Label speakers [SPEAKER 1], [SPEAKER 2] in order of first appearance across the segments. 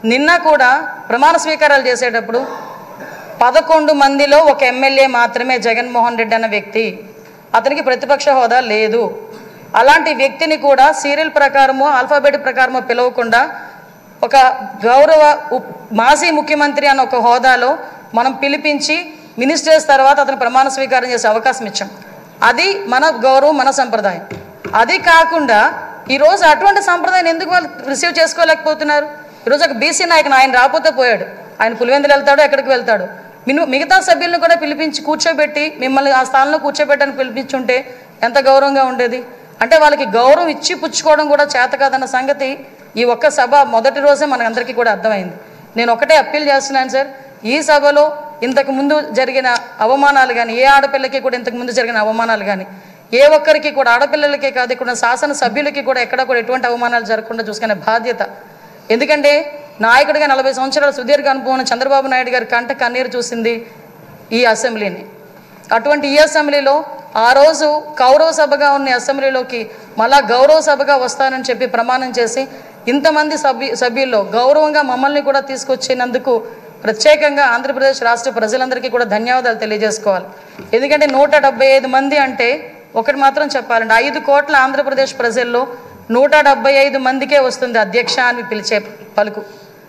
[SPEAKER 1] నిన్న కూడా ప్రమాణ స్వీకారాలు చేసేటప్పుడు పదకొండు మందిలో ఒక ఎమ్మెల్యే మాత్రమే జగన్మోహన్ రెడ్డి అన్న వ్యక్తి అతనికి ప్రతిపక్ష హోదా లేదు అలాంటి వ్యక్తిని కూడా సీరియల్ ప్రకారమో ఆల్ఫాబెట్ ప్రకారమో పిలవకుండా ఒక గౌరవ ఉప్- మాజీ ముఖ్యమంత్రి అన్న ఒక హోదాలో మనం పిలిపించి మినిస్టర్స్ తర్వాత అతను ప్రమాణ స్వీకారం చేసే అవకాశం ఇచ్చాం అది మన గౌరవం మన సంప్రదాయం అది కాకుండా ఈరోజు అటువంటి సంప్రదాయం ఎందుకు వాళ్ళు రిసీవ్ చేసుకోలేకపోతున్నారు ఈరోజు ఒక బీసీ నాయకుని ఆయన రాకపోతే పోయాడు ఆయన పులివెందులు వెళ్తాడు ఎక్కడికి వెళ్తాడు మిను మిగతా సభ్యులను కూడా పిలిపించి కూర్చోబెట్టి మిమ్మల్ని ఆ స్థానంలో కూర్చోబెట్టని పిలిపించుంటే ఎంత గౌరవంగా ఉండేది అంటే వాళ్ళకి గౌరవం ఇచ్చి పుచ్చుకోవడం కూడా చేత కాదన్న సంగతి ఈ ఒక్క సభ మొదటి రోజే మనందరికీ కూడా అర్థమైంది నేను ఒకటే అప్పీల్ చేస్తున్నాను సార్ ఈ సభలో ఇంతకు ముందు జరిగిన అవమానాలు కానీ ఏ ఆడపిల్లకి కూడా ఇంతకు ముందు జరిగిన అవమానాలు కానీ ఏ ఒక్కరికి కూడా ఆడపిల్లలకే కాదు ఇక్కడ ఉన్న శాసన సభ్యులకి కూడా ఎక్కడ కూడా ఎటువంటి అవమానాలు జరగకుండా చూసుకునే బాధ్యత ఎందుకంటే నాయకుడిగా నలభై సంవత్సరాల సుదీర్ఘ అనుభవం ఉన్న చంద్రబాబు నాయుడు గారి కంట కన్నీరు చూసింది ఈ అసెంబ్లీని అటువంటి ఈ అసెంబ్లీలో ఆ రోజు కౌరవ సభగా ఉన్న ఈ అసెంబ్లీలోకి మళ్ళా గౌరవ సభగా వస్తానని చెప్పి ప్రమాణం చేసి ఇంతమంది సభ్యు సభ్యుల్లో గౌరవంగా మమ్మల్ని కూడా తీసుకొచ్చినందుకు ప్రత్యేకంగా ఆంధ్రప్రదేశ్ రాష్ట్ర ప్రజలందరికీ కూడా ధన్యవాదాలు తెలియజేసుకోవాలి ఎందుకంటే నూట డెబ్బై ఐదు మంది అంటే ఒకటి మాత్రం చెప్పాలండి ఐదు కోట్ల ఆంధ్రప్రదేశ్ ప్రజల్లో నూట డెబ్బై ఐదు మందికే వస్తుంది అధ్యక్ష అని పిలిచే పలుకు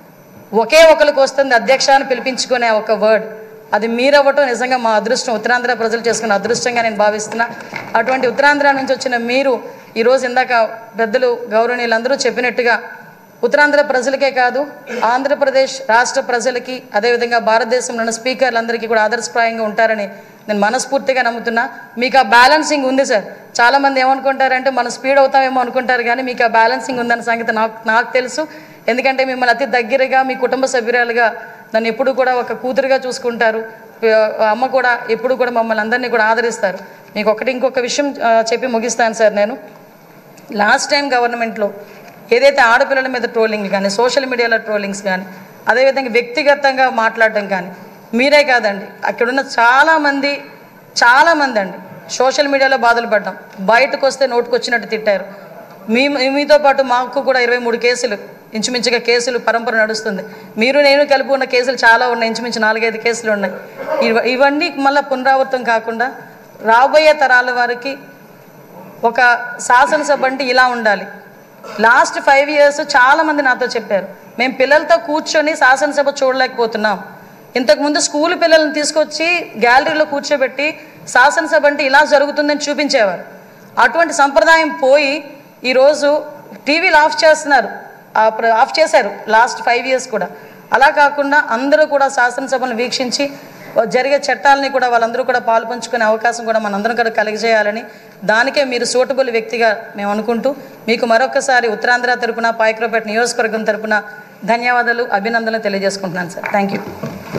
[SPEAKER 1] ఒకే ఒకరికి వస్తుంది అధ్యక్ష అని పిలిపించుకునే ఒక వర్డ్ అది మీరవ్వటం నిజంగా మా అదృష్టం ఉత్తరాంధ్ర ప్రజలు చేసుకున్న అదృష్టంగా నేను భావిస్తున్నా అటువంటి ఉత్తరాంధ్ర నుంచి వచ్చిన మీరు ఈరోజు ఇందాక పెద్దలు గౌరవనీయులందరూ చెప్పినట్టుగా ఉత్తరాంధ్ర ప్రజలకే కాదు ఆంధ్రప్రదేశ్ రాష్ట్ర ప్రజలకి అదేవిధంగా భారతదేశంలో ఉన్న స్పీకర్లందరికీ కూడా ఆదర్శప్రాయంగా ఉంటారని నేను మనస్ఫూర్తిగా నమ్ముతున్నా మీకు ఆ బ్యాలెన్సింగ్ ఉంది సార్ చాలామంది ఏమనుకుంటారంటే మనం స్పీడ్ అవుతామేమో అనుకుంటారు కానీ మీకు ఆ బ్యాలెన్సింగ్ ఉందన్న సంగతి నాకు నాకు తెలుసు ఎందుకంటే మిమ్మల్ని అతి దగ్గరగా మీ కుటుంబ సభ్యురాలుగా నన్ను ఎప్పుడు కూడా ఒక కూతురుగా చూసుకుంటారు ఆ అమ్మ కూడా ఎప్పుడు కూడా మమ్మల్ని అందరినీ కూడా ఆదరిస్తారు మీకు ఒకటి ఇంకొక విషయం ఆ, చెప్పి ముగిస్తాను సార్ నేను లాస్ట్ టైం గవర్నమెంట్లో ఏదైతే ఆడపిల్లల మీద ట్రోలింగ్ కానీ సోషల్ మీడియాలో ట్రోలింగ్స్ కానీ అదేవిధంగా వ్యక్తిగతంగా మాట్లాడడం కానీ మీరే కాదండి అక్కడున్న చాలామంది చాలామంది అండి సోషల్ మీడియాలో బాధలు పడ్డాం బయటకు వస్తే నోటుకు వచ్చినట్టు తిట్టారు మీ మీతో పాటు మాకు కూడా ఇరవై మూడు కేసులు ఇంచుమించుగా కేసులు పరంపర నడుస్తుంది మీరు నేను కలిపి ఉన్న కేసులు చాలా ఉన్నాయి ఇంచుమించు నాలుగైదు కేసులు ఉన్నాయి ఇవ- ఇవన్నీ మళ్ళీ పునరావృతం కాకుండా రాబోయే తరాల వారికి ఒక శాసనసభ అంటే ఇలా ఉండాలి లాస్ట్ ఫైవ్ ఇయర్స్ చాలామంది నాతో చెప్పారు మేము పిల్లలతో కూర్చొని శాసనసభ చూడలేకపోతున్నాం ఇంతకుముందు స్కూల్ పిల్లల్ని తీసుకొచ్చి గ్యాలరీలో కూర్చోబెట్టి శాసనసభ అంటే ఇలా జరుగుతుందని చూపించేవారు అటువంటి సంప్రదాయం పోయి ఈరోజు టీవీలు ఆఫ్ చేస్తున్నారు ఆ ప్ర- ఆఫ్ చేశారు లాస్ట్ ఫైవ్ ఇయర్స్ కూడా అలా కాకుండా అందరూ కూడా శాసనసభను వీక్షించి జరిగే చట్టాలని కూడా వాళ్ళందరూ కూడా పాలు పంచుకునే అవకాశం కూడా మనందరం కూడా కలిగజేయాలని దానికే మీరు సూటబుల్ వ్యక్తిగా మేము అనుకుంటూ మీకు మరొకసారి ఉత్తరాంధ్ర తరపున పాయక్రోపేట నియోజకవర్గం తరపున ధన్యవాదాలు అభినందనలు తెలియజేసుకుంటున్నాను సార్ థ్యాంక్ యూ